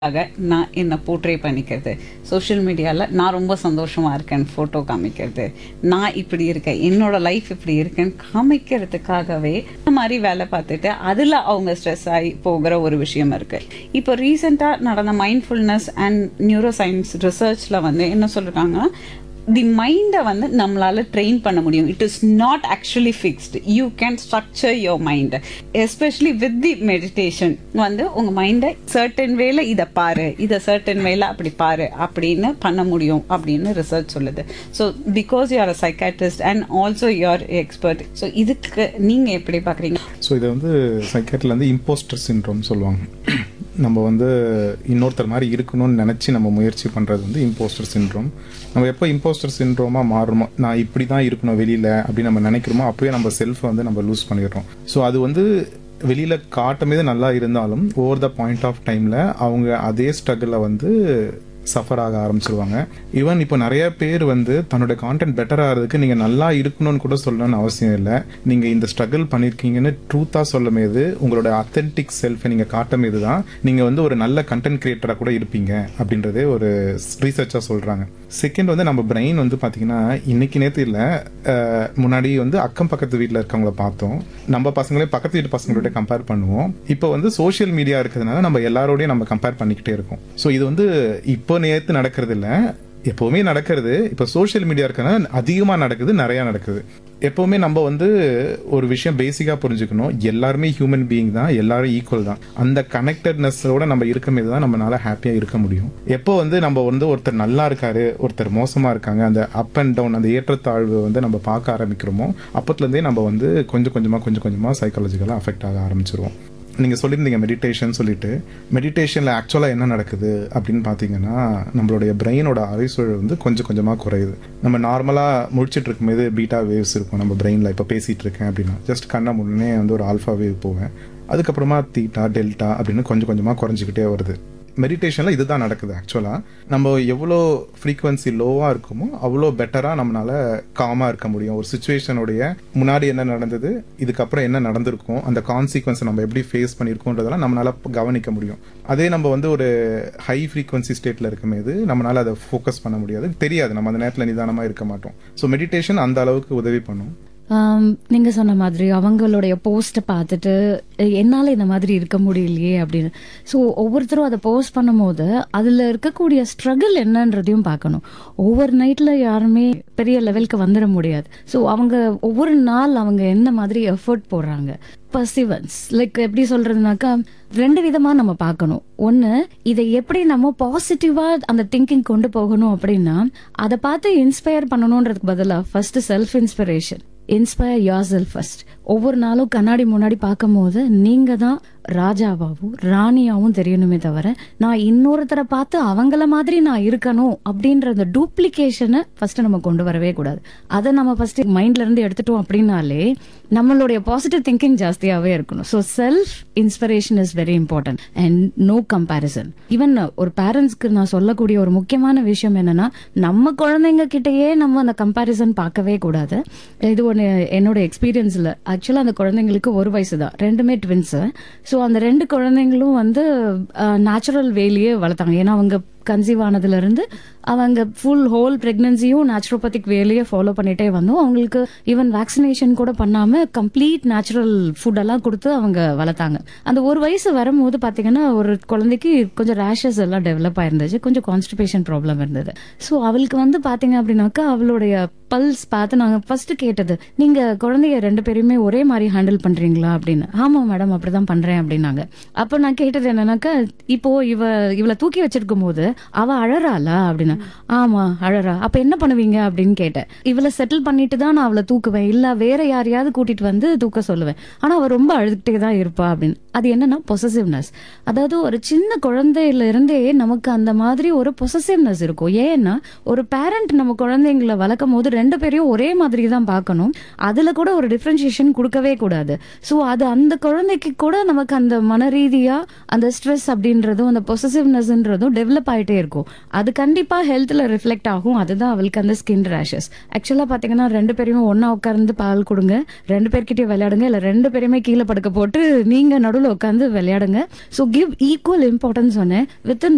ஆக நான் என்னை போர்ட்ரே பண்ணிக்கிறது சோஷியல் மீடியாவில் நான் ரொம்ப சந்தோஷமாக இருக்கேன் ஃபோட்டோ காமிக்கிறது நான் இப்படி இருக்கேன் என்னோட லைஃப் இப்படி இருக்கேன்னு காமிக்கிறதுக்காகவே இந்த மாதிரி வேலை பார்த்துட்டு அதில் அவங்க ஸ்ட்ரெஸ் ஆகி போகிற ஒரு விஷயம் இருக்குது இப்போ ரீசெண்டாக நடந்த மைண்ட்ஃபுல்னஸ் அண்ட் நியூரோ சயின்ஸ் ரிசர்ச்சில் வந்து என்ன சொல்லிருக்காங்கன்னா தி மைண்டை வந்து நம்மளால ட்ரெயின் பண்ண முடியும் it is not actually fixed you can structure your mind especially with the meditation வந்து உங்க மைண்டை சர்டன் வேல இதை பாரு இதை சர்டன் வேல அப்படி பாரு அப்படின்னு பண்ண முடியும் அப்படின்னு ரிசர்ச் சொல்லுது so because you are a psychiatrist and also you're expert so இதுக்கு நீங்க எப்படி பாக்குறீங்க ஸோ இதை வந்து சைக்காட்ரியில் வந்து இம்போஸ்டர் சின்ட்ரோம் சொல்லுவாங்க நம்ம வந்து இன்னொருத்தர் மாதிரி இருக்கணும்னு நினச்சி நம்ம முயற்சி பண்ணுறது வந்து இம்போஸ்டர் சின்ட்ரோம் நம்ம எப்போ இம்போஸ்டர் சின்ட்ரோமாக மாறுறோமோ நான் இப்படி தான் இருக்கணும் வெளியில் அப்படி நம்ம நினைக்கிறோமோ அப்போயே நம்ம செல்ஃபை வந்து நம்ம லூஸ் பண்ணிடுறோம் ஸோ அது வந்து வெளியில் காட்டும்போது நல்லா இருந்தாலும் ஓவர் த பாயிண்ட் ஆஃப் டைமில் அவங்க அதே ஸ்ட்ரகிளில் வந்து சஃபர் ஆக ஆரம்பிச்சிருவாங்க ஈவன் இப்போ நிறைய பேர் வந்து தன்னோட கான்டென்ட் பெட்டர் ஆகிறதுக்கு நீங்கள் நல்லா இருக்கணும்னு கூட சொல்லணும்னு அவசியம் இல்லை நீங்கள் இந்த ஸ்ட்ரகிள் பண்ணியிருக்கீங்கன்னு ட்ரூத்தாக சொல்லும்போது உங்களோட அத்தென்டிக் செல்ஃபை நீங்கள் காட்டும்போது தான் நீங்கள் வந்து ஒரு நல்ல கண்டென்ட் கிரியேட்டராக கூட இருப்பீங்க அப்படின்றதே ஒரு ரீசர்ச்சாக சொல்கிறாங்க செகண்ட் வந்து நம்ம பிரெயின் வந்து பார்த்தீங்கன்னா இன்னைக்கு நேற்று இல்லை முன்னாடி வந்து அக்கம் பக்கத்து வீட்டில் இருக்கவங்கள பார்த்தோம் நம்ம பசங்களே பக்கத்து வீட்டு பசங்களோட கம்பேர் பண்ணுவோம் இப்போ வந்து சோஷியல் மீடியா இருக்கிறதுனால நம்ம எல்லாரோடையும் நம்ம கம்பேர் பண்ணிக்கிட்டே இருக்கோம் ஸோ இது வந்து இப்போ நேற்று நடக்கிறது இல்லை எப்போவுமே நடக்கிறது இப்போ சோஷியல் மீடியா இருக்கிறதுனால அதிகமாக நடக்குது நிறையா நடக்குது எப்போவுமே நம்ம வந்து ஒரு விஷயம் பேசிக்காக புரிஞ்சுக்கணும் எல்லாருமே ஹியூமன் பீயிங் தான் எல்லாரும் ஈக்குவல் தான் அந்த கனெக்டட்னஸோட நம்ம இருக்கும்போது தான் நம்மளால ஹாப்பியாக இருக்க முடியும் எப்போ வந்து நம்ம வந்து ஒருத்தர் நல்லா இருக்காரு ஒருத்தர் மோசமாக இருக்காங்க அந்த அப் அண்ட் டவுன் அந்த ஏற்றத்தாழ்வு வந்து நம்ம பார்க்க ஆரம்பிக்கிறோமோ அப்பத்துலேருந்தே நம்ம வந்து கொஞ்சம் கொஞ்சமாக கொஞ்சம் கொஞ்சமாக சைக்காலஜிக்கலாக அஃபெக்ட் ஆக ஆரம்பிச்சிருவோம் நீங்கள் சொல்லியிருந்தீங்க மெடிடேஷன் சொல்லிட்டு மெடிடேஷனில் ஆக்சுவலாக என்ன நடக்குது அப்படின்னு பார்த்தீங்கன்னா நம்மளுடைய பிரெயினோட அரைசூழல் வந்து கொஞ்சம் கொஞ்சமாக குறையுது நம்ம நார்மலாக முடிச்சிட்டு இருக்கும்போது பீட்டா வேவ்ஸ் இருக்கும் நம்ம பிரெயினில் இப்போ பேசிகிட்டு இருக்கேன் அப்படின்னா ஜஸ்ட் கண்ணை முன்னே வந்து ஒரு ஆல்ஃபா வேவ் போவேன் அதுக்கப்புறமா தீட்டா டெல்டா அப்படின்னு கொஞ்சம் கொஞ்சமாக குறைஞ்சிக்கிட்டே வருது மெடிடேஷனில் இதுதான் நடக்குது ஆக்சுவலாக நம்ம எவ்வளோ ஃப்ரீக்குவன்சி லோவாக இருக்குமோ அவ்வளோ பெட்டராக நம்மளால காமாக இருக்க முடியும் ஒரு சுச்சுவேஷனுடைய முன்னாடி என்ன நடந்தது இதுக்கப்புறம் என்ன நடந்திருக்கும் அந்த கான்சிக்வன்ஸை நம்ம எப்படி ஃபேஸ் பண்ணியிருக்கோன்றதெல்லாம் நம்மளால கவனிக்க முடியும் அதே நம்ம வந்து ஒரு ஹை ஃப்ரீக்வன்சி ஸ்டேட்டில் இருக்கும்போது நம்மளால அதை ஃபோக்கஸ் பண்ண முடியாது தெரியாது நம்ம அந்த நேரத்தில் நிதானமாக இருக்க மாட்டோம் ஸோ மெடிடேஷன் அந்த அளவுக்கு உதவி பண்ணும் ஆம், நீங்க சொன்ன மாதிரி அவங்களுடைய போஸ்ட்டை பார்த்துட்டு "எ- என்னால இந்த மாதிரி இருக்க முடியலையே அப்படின்னு ஸோ ஒவ்வொருத்தரும் அதை போஸ்ட் பண்ணும்போது அதுல இருக்கக்கூடிய ஸ்ட்ரகிள் என்னன்றதையும் பார்க்கணும் ஒவ்வொரு நைட்ல யாருமே பெரிய லெவலுக்கு வந்துட முடியாது ஸோ அவங்க ஒவ்வொரு நாள் அவங்க என்ன மாதிரி எஃபர்ட் போடுறாங்க பர்சிவன்ஸ் லைக் எப்படி சொல்றதுனாக்கா ரெண்டு விதமா நம்ம பார்க்கணும் ஒன்னு இதை எப்படி நம்ம பாசிட்டிவா அந்த திங்கிங் கொண்டு போகணும் அப்படின்னா அதை பார்த்து இன்ஸ்பயர் பண்ணணுன்றதுக்கு பதிலா first self inspiration inspire yourself first ஒவ்வொரு நாளும் கண்ணாடி முன்னாடி பார்க்கும் போது நீங்க தான் ராஜாவாகவும் ராணியாவும் தெரியணுமே தவிர நான் இன்னொருத்தரை பார்த்து அவங்கள மாதிரி நான் இருக்கணும் அப்படின்ற அந்த டூப்ளிகேஷனை ஃபர்ஸ்ட் நம்ம கொண்டு வரவே கூடாது அதை நம்ம ஃபர்ஸ்ட் மைண்ட்ல இருந்து எடுத்துட்டோம் அப்படின்னாலே நம்மளுடைய பாசிட்டிவ் திங்கிங் ஜாஸ்தியாவே இருக்கணும் so self inspiration is very important and no comparison even ஒரு பேரண்ட்ஸ்க்கு நான் சொல்லக்கூடிய ஒரு முக்கியமான விஷயம் என்னன்னா நம்ம குழந்தைங்க கிட்டயே நம்ம அந்த கம்பேரிசன் பார்க்கவே கூடாது இது ஒன்று என்னோட எக்ஸ்பீரியன்ஸ்ல ஆக்சுவலாக அந்த குழந்தைங்களுக்கு ஒரு வயசு தான் ரெண்டுமே ட்வின்ஸ் ஸோ அந்த ரெண்டு குழந்தைங்களும் வந்து நேச்சுரல் வேலையே வளர்த்தாங்க ஏன்னா அவங்க கன்சீவ் ஆனதுல இருந்து அவங்க ஃபுல் ஹோல் பிரெக்னன்சியும் நேச்சுரோபதிக் வேலையை ஃபாலோ பண்ணிட்டே வந்தோம் அவங்களுக்கு ஈவன் வேக்சினேஷன் கூட பண்ணாம கம்ப்ளீட் நேச்சுரல் ஃபுட் எல்லாம் கொடுத்து அவங்க வளர்த்தாங்க அந்த ஒரு வயசு வரும்போது பாத்தீங்கன்னா ஒரு குழந்தைக்கு கொஞ்சம் ரேஷஸ் எல்லாம் டெவலப் ஆயிருந்துச்சு கொஞ்சம் கான்ஸ்டிபேஷன் ப்ராப்ளம் இருந்தது ஸோ அவளுக்கு வந்து பாத்தீங்க அப்படின்னாக்கா அவளுடைய பல்ஸ் பார்த்து நாங்க ஃபர்ஸ்ட் கேட்டது நீங்க குழந்தைய ரெண்டு பேரையுமே ஒரே மாதிரி ஹேண்டில் பண்றீங்களா அப்படின்னு ஆமா மேடம் அப்படிதான் பண்றேன் அப்படின்னாங்க அப்ப நான் கேட்டது என்னன்னாக்கா இப்போ இவ இவளை தூக்கி வச்சிருக்கும் போது அவ அழறாளா அப்படின்னு ஆமா அழறா அப்ப என்ன பண்ணுவீங்க அப்படின்னு கேட்டேன் இவளை செட்டில் பண்ணிட்டு தான் நான் அவளை தூக்குவேன் இல்ல வேற யாரையாவது கூட்டிட்டு வந்து தூக்க சொல்லுவேன் ஆனா அவ ரொம்ப அழுதுகிட்டே தான் இருப்பா அப்படின்னு அது என்னன்னா பொசசிவ்னஸ் அதாவது ஒரு சின்ன குழந்தையில இருந்தே நமக்கு அந்த மாதிரி ஒரு பொசசிவ்னஸ் இருக்கும் ஏன்னா ஒரு பேரண்ட் நம்ம குழந்தைங்களை வளர்க்கும் போது ரெண்டு பேரையும் ஒரே மாதிரி தான் பார்க்கணும் அதுல கூட ஒரு டிஃபரன்சியேஷன் கொடுக்கவே கூடாது சோ அது அந்த குழந்தைக்கு கூட நமக்கு அந்த மன ரீதியா அந்த ஸ்ட்ரெஸ் அப்படின்றதும் அந்த பொசசிவ்னஸ்ன்றதும் டெவலப் ஆயிட்டே இருக்கும் அது கண்டிப்பா ஹெல்த்ல ரிஃப்ளெக்ட் ஆகும் அதுதான் அவளுக்கு அந்த ஸ்கின் ரேஷஸ் ஆக்சுவலா பாத்தீங்கன்னா ரெண்டு பேரையும் ஒண்ணா உட்கார்ந்து பால் கொடுங்க ரெண்டு பேர்கிட்டயும் விளையாடுங்க இல்ல ரெண்டு பேருமே கீழே படுக்க போட்டு நீங்க நடுவுல உட்கார்ந்து விளையாடுங்க சோ கிவ் ஈக்குவல் இம்பார்ட்டன்ஸ் சொன்னேன் வித்தின்